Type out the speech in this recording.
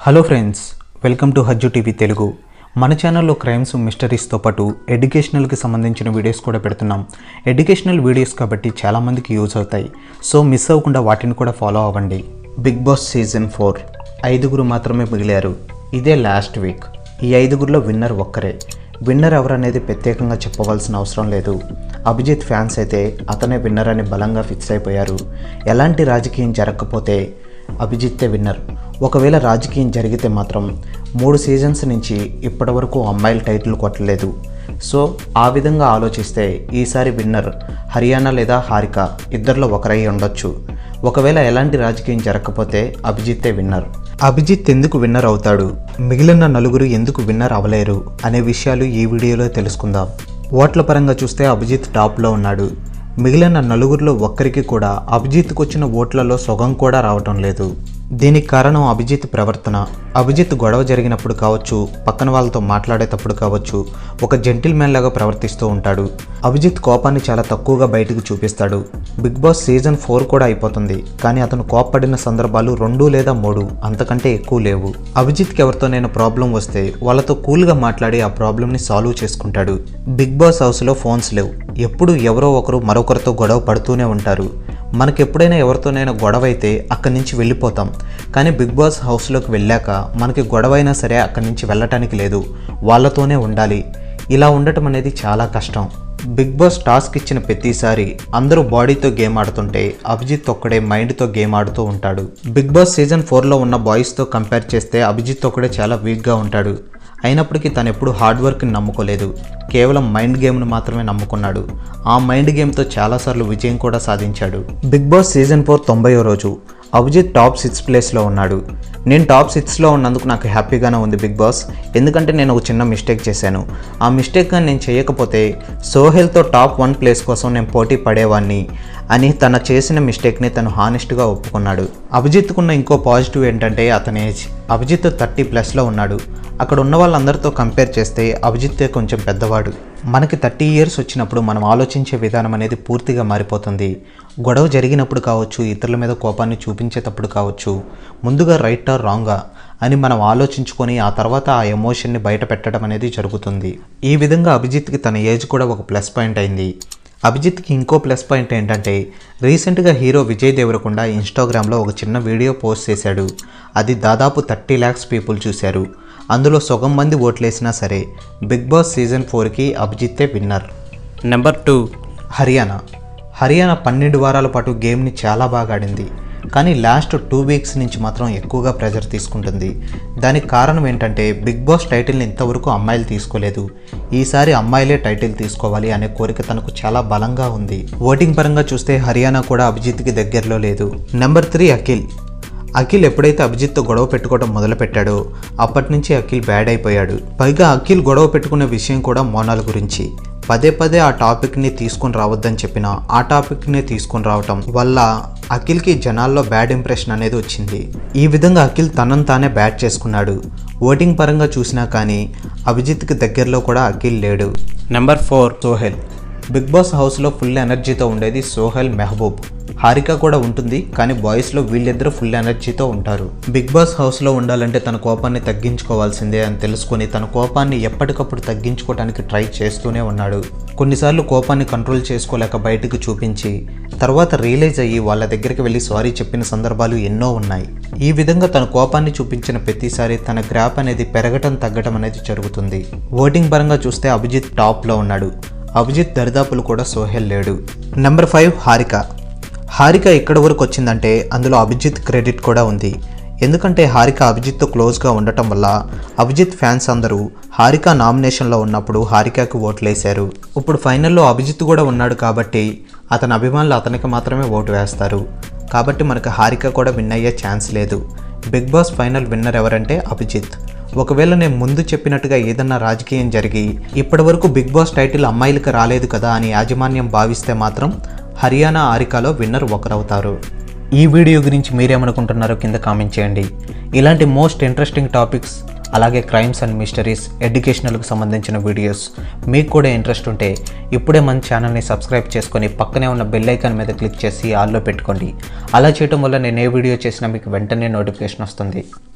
hello friends welcome to Hajju TV Telugu మన ఛానల్లో crimes మిస్టరీస్తో పాటు ఎడ్యుకేషనల్కి సంబంధించిన వీడియోస్ కూడా పెడుతున్నాం ఎడ్యుకేషనల్ వీడియోస్ కాబట్టి చాలామందికి యూజ్ అవుతాయి సో మిస్ అవ్వకుండా వాటిని కూడా ఫాలో అవ్వండి బిగ్ బాస్ సీజన్ ఫోర్ ఐదుగురు మాత్రమే మిగిలారు ఇదే లాస్ట్ వీక్ ఈ ఐదుగురిలో విన్నర్ ఒక్కరే విన్నర్ ఎవరనేది ప్రత్యేకంగా చెప్పవలసిన అవసరం లేదు అభిజిత్ ఫ్యాన్స్ అయితే అతనే విన్నర్ అని బలంగా ఫిక్స్ అయిపోయారు ఎలాంటి రాజకీయం జరగకపోతే అభిజిత్తే విన్నర్ ఒకవేళ రాజకీయం జరిగితే మాత్రం మూడు సీజన్స్ నుంచి ఇప్పటివరకు అమ్మాయిల టైటిల్ కొట్టలేదు సో ఆ విధంగా ఆలోచిస్తే ఈసారి విన్నర్ హర్యానా లేదా హారిక ఇద్దరిలో ఒకరై ఉండొచ్చు ఒకవేళ ఎలాంటి రాజకీయం జరగకపోతే అభిజిత్తే విన్నర్ అభిజిత్ ఎందుకు విన్నర్ అవుతాడు మిగిలిన నలుగురు ఎందుకు విన్నర్ అవ్వలేరు అనే విషయాలు ఈ వీడియోలో తెలుసుకుందాం ఓట్ల పరంగా చూస్తే అభిజిత్ టాప్లో ఉన్నాడు మిగిలిన నలుగురిలో ఒక్కరికి కూడా అభిజిత్కు వచ్చిన ఓట్లలో సొగం కూడా రావటం లేదు దీనికి కారణం అభిజిత్ ప్రవర్తన అభిజిత్ గొడవ జరిగినప్పుడు కావచ్చు పక్కన వాళ్ళతో మాట్లాడేటప్పుడు కావచ్చు ఒక జెంటిల్ మ్యాన్ లాగా ప్రవర్తిస్తూ ఉంటాడు అభిజిత్ కోపాన్ని చాలా తక్కువగా బయటకు చూపిస్తాడు బిగ్ బాస్ సీజన్ ఫోర్ కూడా అయిపోతుంది కానీ అతను కోప్పడిన సందర్భాలు రెండు లేదా మూడు అంతకంటే ఎక్కువ లేవు అభిజిత్కి ఎవరితోనైనా ప్రాబ్లం వస్తే వాళ్ళతో కూల్గా మాట్లాడి ఆ ప్రాబ్లమ్ని సాల్వ్ చేసుకుంటాడు బిగ్ బాస్ హౌస్లో ఫోన్స్ లేవు ఎప్పుడు ఎవరో ఒకరు మరొకరితో గొడవ పడుతూనే ఉంటారు మనకి ఎప్పుడైనా ఎవరితోనైనా గొడవ అయితే అక్కడి నుంచి వెళ్ళిపోతాం కానీ బిగ్ బాస్ హౌస్లోకి వెళ్ళాక మనకి గొడవ అయినా సరే అక్కడి నుంచి వెళ్ళటానికి లేదు వాళ్ళతోనే ఉండాలి ఇలా ఉండటం అనేది చాలా కష్టం బిగ్ బాస్ టాస్క్ ఇచ్చిన ప్రతిసారి అందరూ బాడీతో గేమ్ ఆడుతుంటే అభిజిత్ ఒక్కడే మైండ్తో గేమ్ ఆడుతూ ఉంటాడు బిగ్ బాస్ సీజన్ ఫోర్లో ఉన్న బాయ్స్తో కంపేర్ చేస్తే అభిజిత్ ఒక్కడే చాలా వీక్గా ఉంటాడు అయినప్పటికీ తను ఎప్పుడు హార్డ్ వర్క్ని నమ్ముకోలేదు కేవలం మైండ్ గేమ్ను మాత్రమే నమ్ముకున్నాడు ఆ మైండ్ గేమ్తో చాలాసార్లు విజయం కూడా సాధించాడు బిగ్ బాస్ సీజన్ ఫోర్ తొంభైవ రోజు అభిజిత్ టాప్ సిక్స్ ప్లేస్లో ఉన్నాడు నేను టాప్ సిక్స్లో ఉన్నందుకు నాకు హ్యాపీగానే ఉంది బిగ్ బాస్ ఎందుకంటే నేను ఒక చిన్న మిస్టేక్ చేశాను ఆ మిస్టేక్గా నేను చేయకపోతే సోహెల్తో టాప్ వన్ ప్లేస్ కోసం నేను పోటీ పడేవాడిని అని తన చేసిన మిస్టేక్ని తను హానెస్ట్గా ఒప్పుకున్నాడు అభిజిత్కున్న ఇంకో పాజిటివ్ ఏంటంటే అతని ఏజ్ అభిజిత్ థర్టీ ప్లస్లో ఉన్నాడు అక్కడ ఉన్న వాళ్ళందరితో కంపేర్ చేస్తే అభిజిత్తే కొంచెం పెద్దవాడు మనకి థర్టీ ఇయర్స్ వచ్చినప్పుడు మనం ఆలోచించే విధానం అనేది పూర్తిగా మారిపోతుంది గొడవ జరిగినప్పుడు కావచ్చు ఇతరుల మీద కోపాన్ని చూపించేటప్పుడు కావచ్చు ముందుగా రైట్ ఆర్ రాంగా అని మనం ఆలోచించుకొని ఆ తర్వాత ఆ ఎమోషన్ని బయట పెట్టడం అనేది జరుగుతుంది ఈ విధంగా అభిజిత్కి తన ఏజ్ కూడా ఒక ప్లస్ పాయింట్ అయింది అభిజిత్కి ఇంకో ప్లస్ పాయింట్ ఏంటంటే రీసెంట్గా హీరో విజయ్ దేవరకొండ ఇన్స్టాగ్రామ్లో ఒక చిన్న వీడియో పోస్ట్ చేశాడు అది దాదాపు థర్టీ ల్యాక్స్ పీపుల్ చూశారు అందులో సగం మంది ఓట్లేసినా సరే బిగ్ బాస్ సీజన్ ఫోర్కి అభిజిత్తే winner number two Haryana Haryana పన్నెండు వారాల పాటు గేమ్ని చాలా బాగా ఆడింది కానీ లాస్ట్ టూ వీక్స్ నుంచి మాత్రం ఎక్కువగా ప్రెజర్ తీసుకుంటుంది దానికి కారణం ఏంటంటే బిగ్ బాస్ టైటిల్ని ఇంతవరకు అమ్మాయిలు తీసుకోలేదు ఈసారి అమ్మాయిలే టైటిల్ తీసుకోవాలి అనే కోరిక తనకు చాలా బలంగా ఉంది ఓటింగ్ పరంగా చూస్తే హర్యానా కూడా అభిజిత్కి దగ్గరలో లేదు నెంబర్ త్రీ అఖిల్ అఖిల్ ఎప్పుడైతే అభిజిత్తో గొడవ పెట్టుకోవడం మొదలుపెట్టాడో అప్పటి నుంచి అఖిల్ బ్యాడ్ అయిపోయాడు పైగా అఖిల్ గొడవ పెట్టుకునే విషయం కూడా మోనాల్ గురించి పదే పదే ఆ టాపిక్ని తీసుకొని రావద్దని చెప్పిన ఆ టాపిక్నే తీసుకొని రావటం వల్ల అఖిల్కి జనాల్లో బ్యాడ్ ఇంప్రెషన్ అనేది వచ్చింది ఈ విధంగా అఖిల్ తనను తానే బ్యాడ్ చేసుకున్నాడు ఓటింగ్ పరంగా చూసినా కానీ అభిజిత్కి దగ్గరలో కూడా అఖిల్ లేడు number four Sohel Bigg Boss హౌస్లో ఫుల్ ఎనర్జీతో ఉండేది సోహెల్ మెహబూబ్ హారిక కూడా ఉంటుంది కానీ బాయ్స్లో వీళ్ళిద్దరూ ఫుల్ ఎనర్జీతో ఉంటారు బిగ్ బాస్ హౌస్లో ఉండాలంటే తన కోపాన్ని తగ్గించుకోవాల్సిందే అని తెలుసుకొని తన కోపాన్ని ఎప్పటికప్పుడు తగ్గించుకోవడానికి ట్రై చేస్తూనే ఉన్నాడు కొన్నిసార్లు కోపాన్ని కంట్రోల్ చేసుకోలేక బయటకు చూపించి తర్వాత రియలైజ్ అయ్యి వాళ్ళ దగ్గరికి వెళ్ళి సారీ చెప్పిన సందర్భాలు ఎన్నో ఉన్నాయి ఈ విధంగా తన కోపాన్ని చూపించిన ప్రతిసారి తన గ్రాప్ అనేది పెరగటం తగ్గటం అనేది జరుగుతుంది ఓటింగ్ పరంగా చూస్తే అభిజిత్ టాప్లో ఉన్నాడు అభిజిత్ దరిదాపులు కూడా సోహెల్ లేడు నెంబర్ ఫైవ్ హారిక హారిక ఎక్కడి వరకు వచ్చిందంటే అందులో అభిజిత్ క్రెడిట్ కూడా ఉంది ఎందుకంటే హారిక అభిజిత్తో క్లోజ్గా ఉండటం వల్ల అభిజిత్ ఫ్యాన్స్ అందరూ హారిక నామినేషన్లో ఉన్నప్పుడు హారికకు ఓట్లేశారు ఇప్పుడు ఫైనల్లో అభిజిత్ కూడా ఉన్నాడు కాబట్టి అతని అభిమానులు అతనికి మాత్రమే ఓటు వేస్తారు కాబట్టి మనకు హారిక కూడా విన్ అయ్యే ఛాన్స్ లేదు బిగ్ బాస్ ఫైనల్ విన్నర్ ఎవరంటే అభిజిత్ ఒకవేళ నేను ముందు చెప్పినట్టుగా ఏదన్నా రాజకీయం జరిగి ఇప్పటివరకు బిగ్ బాస్ టైటిల్ అమ్మాయిలకు రాలేదు కదా అని యాజమాన్యం భావిస్తే మాత్రం హర్యానా ఆరికాలో విన్నర్ ఒకరవుతారు ఈ వీడియో గురించి మీరేమనుకుంటున్నారో కింద కామెంట్ చేయండి ఇలాంటి మోస్ట్ ఇంట్రెస్టింగ్ టాపిక్స్ అలాగే క్రైమ్స్ అండ్ మిస్టరీస్ ఎడ్యుకేషనల్కి సంబంధించిన వీడియోస్ మీకు కూడా ఇంట్రెస్ట్ ఉంటే ఇప్పుడే మన ఛానల్ని సబ్స్క్రైబ్ చేసుకొని పక్కనే ఉన్న బెల్ ఐకాన్ మీద క్లిక్ చేసి ఆల్లో పెట్టుకోండి అలా చేయడం వల్ల నేను ఏ వీడియో చేసినా మీకు వెంటనే నోటిఫికేషన్ వస్తుంది